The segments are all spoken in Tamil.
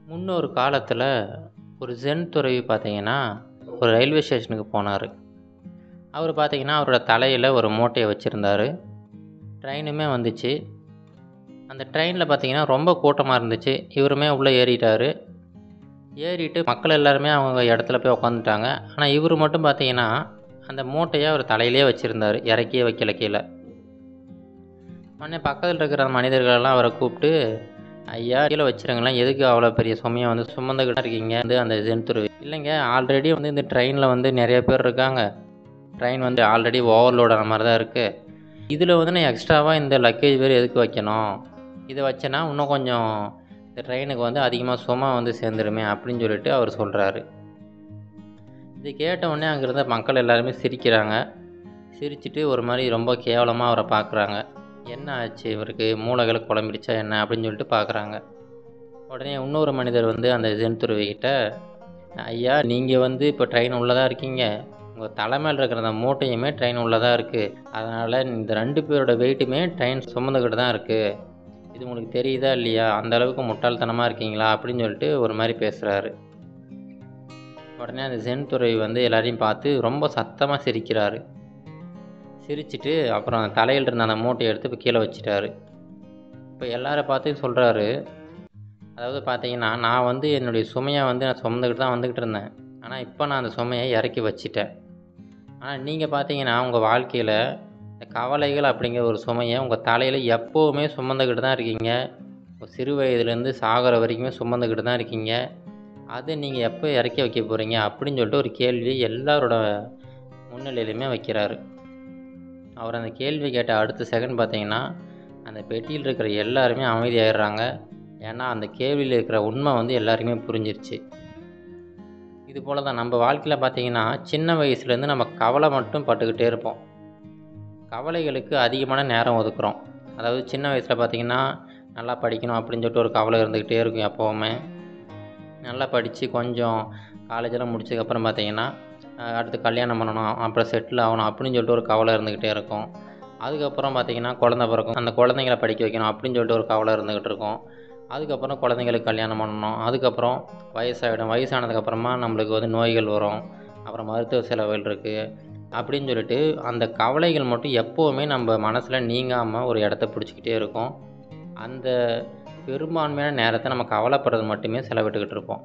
முன்னொரு காலத்தில் ஒரு ஜென் துறவி பார்த்தீங்கன்னா ஒரு ரயில்வே ஸ்டேஷனுக்கு போனார் அவர் பார்த்தீங்கன்னா அவரோட தலையில் ஒரு மூட்டையை வச்சுருந்தாரு ட்ரெயினுமே வந்துச்சு அந்த ட்ரெயினில் பார்த்தீங்கன்னா ரொம்ப கூட்டமாக இருந்துச்சு இவருமே உள்ளே ஏறிட்டார் ஏறிட்டு மக்கள் எல்லாருமே அவங்க இடத்துல போய் உட்காந்துட்டாங்க ஆனால் இவர் மட்டும் பார்த்தீங்கன்னா அந்த மூட்டையை அவர் தலையிலே வச்சுருந்தார் இறக்கியே வைக்கல கீழே உடனே பக்கத்தில் இருக்கிற மனிதர்களெல்லாம் அவரை கூப்பிட்டு ஐயா கீழே வச்சுருங்களேன் எதுக்கு அவ்வளோ பெரிய சுமையை வந்து சுமந்துக்கிட்டு இருக்கீங்க வந்து அந்த ஜென் துருவி இல்லைங்க ஆல்ரெடி வந்து இந்த ட்ரெயினில் வந்து நிறைய பேர் இருக்காங்க ட்ரெயின் வந்து ஆல்ரெடி ஓவர்லோட் ஆன மாதிரி தான் இருக்குது இதில் வந்து நான் எக்ஸ்ட்ராவாக இந்த லக்கேஜ் பேர் எதுக்கு வைக்கணும் இதை வச்சேன்னா இன்னும் கொஞ்சம் இந்த ட்ரெயினுக்கு வந்து அதிகமாக சுமை வந்து சேர்ந்துருமே அப்படின்னு சொல்லிட்டு அவர் சொல்கிறாரு இது கேட்ட உடனே அங்கே இருந்த மக்கள் எல்லாருமே சிரிக்கிறாங்க சிரிச்சிட்டு ஒரு மாதிரி ரொம்ப கேவலமாக அவரை பார்க்குறாங்க என்ன ஆச்சு இவருக்கு மூளைகளை குழம்பிடுச்சா என்ன அப்படின்னு சொல்லிட்டு பார்க்குறாங்க உடனே இன்னொரு மனிதர் வந்து அந்த ஜென் துருவிக்கிட்ட ஐயா நீங்கள் வந்து இப்போ ட்ரெயின் உள்ளதாக இருக்கீங்க உங்கள் தலைமையில் இருக்கிற அந்த மூட்டையுமே ட்ரெயின் உள்ளதாக இருக்குது அதனால் இந்த ரெண்டு பேரோட வெயிட்டுமே ட்ரெயின் சுமந்துக்கிட்டு தான் இருக்குது இது உங்களுக்கு தெரியுதா இல்லையா அந்த அளவுக்கு முட்டாள்தனமாக இருக்கீங்களா அப்படின்னு சொல்லிட்டு ஒரு மாதிரி பேசுகிறாரு உடனே அந்த ஜென் துறவி வந்து எல்லாரையும் பார்த்து ரொம்ப சத்தமாக சிரிக்கிறாரு சிரிச்சிட்டு அப்புறம் தலையில் இருந்த அந்த மூட்டையை எடுத்து இப்போ கீழே வச்சிட்டாரு இப்போ எல்லாரை பார்த்து சொல்கிறாரு அதாவது பார்த்தீங்கன்னா நான் வந்து என்னுடைய சுமையை வந்து நான் சுமந்துக்கிட்டு தான் வந்துக்கிட்டு இருந்தேன் ஆனால் இப்போ நான் அந்த சுமையை இறக்கி வச்சிட்டேன் ஆனால் நீங்கள் பார்த்தீங்கன்னா உங்கள் வாழ்க்கையில் இந்த கவலைகள் அப்படிங்கிற ஒரு சுமையை உங்கள் தலையில் எப்போவுமே சுமந்துக்கிட்டு தான் இருக்கீங்க உங்கள் சிறு வயதுலேருந்து சாகிற வரைக்குமே சுமந்துக்கிட்டு தான் இருக்கீங்க அதை நீங்கள் எப்போ இறக்கி வைக்க போகிறீங்க அப்படின்னு சொல்லிட்டு ஒரு கேள்வி எல்லாரோட முன்னிலையிலுமே வைக்கிறாரு அவர் அந்த கேள்வி கேட்ட அடுத்த செகண்ட் பார்த்தீங்கன்னா அந்த பெட்டியில் இருக்கிற எல்லாருமே அமைதியாகிடுறாங்க ஏன்னா அந்த கேள்வியில் இருக்கிற உண்மை வந்து எல்லாருக்குமே புரிஞ்சிருச்சு இது போல் தான் நம்ம வாழ்க்கையில் பார்த்தீங்கன்னா சின்ன வயசுலேருந்து நம்ம கவலை மட்டும் பட்டுக்கிட்டே இருப்போம் கவலைகளுக்கு அதிகமான நேரம் ஒதுக்குறோம் அதாவது சின்ன வயசில் பார்த்திங்கன்னா நல்லா படிக்கணும் அப்படின்னு சொல்லிட்டு ஒரு கவலை இருந்துக்கிட்டே இருக்கும் எப்போவுமே நல்லா படித்து கொஞ்சம் காலேஜெல்லாம் முடிச்சதுக்கப்புறம் பார்த்தீங்கன்னா அடுத்து கல்யாணம் பண்ணணும் அப்புறம் செட்டில் ஆகணும் அப்படின்னு சொல்லிட்டு ஒரு கவலை இருந்துக்கிட்டே இருக்கும் அதுக்கப்புறம் பார்த்திங்கன்னா குழந்த பிறக்கும் அந்த குழந்தைங்கள படிக்க வைக்கணும் அப்படின்னு சொல்லிட்டு ஒரு கவலை இருந்துக்கிட்டு இருக்கும் அதுக்கப்புறம் குழந்தைங்களுக்கு கல்யாணம் பண்ணணும் அதுக்கப்புறம் வயசாகிடும் வயசானதுக்கப்புறமா நம்மளுக்கு வந்து நோய்கள் வரும் அப்புறம் மருத்துவ செலவுகள் இருக்குது அப்படின்னு சொல்லிட்டு அந்த கவலைகள் மட்டும் எப்போவுமே நம்ம மனசில் நீங்காமல் ஒரு இடத்த பிடிச்சிக்கிட்டே இருக்கும் அந்த பெரும்பான்மையான நேரத்தை நம்ம கவலைப்படுறது மட்டுமே செலவிட்டுக்கிட்டு இருப்போம்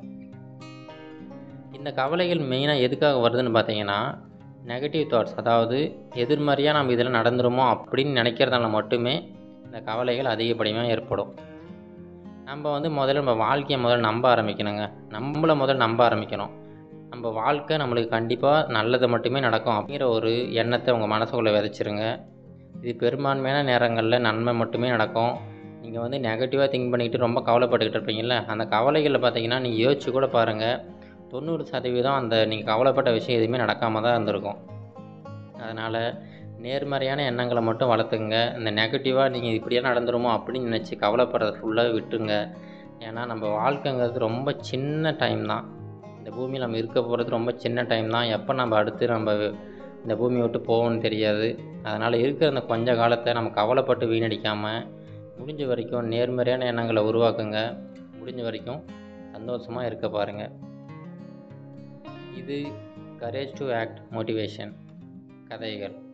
இந்த கவலைகள் மெயினாக எதுக்காக வருதுன்னு பார்த்தீங்கன்னா நெகட்டிவ் தாட்ஸ் அதாவது எதிர்மறையாக நம்ம இதில் நடந்துருமோ அப்படின்னு நினைக்கிறதால மட்டுமே இந்த கவலைகள் அதிகப்படியாக ஏற்படும் நம்ம வந்து முதல்ல நம்ம வாழ்க்கையை முதல்ல நம்ப ஆரம்பிக்கணுங்க நம்மளை முதல்ல நம்ப ஆரம்பிக்கணும் நம்ம வாழ்க்கை நம்மளுக்கு கண்டிப்பாக நல்லது மட்டுமே நடக்கும் அப்படிங்கிற ஒரு எண்ணத்தை உங்கள் மனசுக்குள்ளே விதைச்சிருங்க இது பெரும்பான்மையான நேரங்களில் நன்மை மட்டுமே நடக்கும் நீங்கள் வந்து நெகட்டிவாக திங்க் பண்ணிக்கிட்டு ரொம்ப கவலைப்பட்டுக்கிட்டு இருப்பீங்கள்ல அந்த கவலைகளில் பார்த்தீங்கன்னா நீங்கள் யோசிச்சு கூட பாருங்கள் தொண்ணூறு சதவீதம் அந்த நீங்கள் கவலைப்பட்ட விஷயம் எதுவுமே நடக்காமல் தான் இருந்திருக்கும் அதனால் நேர்மறையான எண்ணங்களை மட்டும் வளர்த்துங்க இந்த நெகட்டிவாக நீங்கள் இப்படியே நடந்துருமோ அப்படின்னு நினச்சி கவலைப்படுறத ஃபுல்லாக விட்டுருங்க ஏன்னா நம்ம வாழ்க்கைங்கிறது ரொம்ப சின்ன டைம் தான் இந்த பூமியில் நம்ம இருக்க போகிறது ரொம்ப சின்ன டைம் தான் எப்போ நம்ம அடுத்து நம்ம இந்த பூமியை விட்டு போவோம்னு தெரியாது அதனால் இருக்கிற அந்த கொஞ்ச காலத்தை நம்ம கவலைப்பட்டு வீணடிக்காமல் முடிஞ்ச வரைக்கும் நேர்மறையான எண்ணங்களை உருவாக்குங்க முடிஞ்ச வரைக்கும் சந்தோஷமாக இருக்க பாருங்கள் இது கரேஜ் டு ஆக்ட் மோட்டிவேஷன் கதைகள்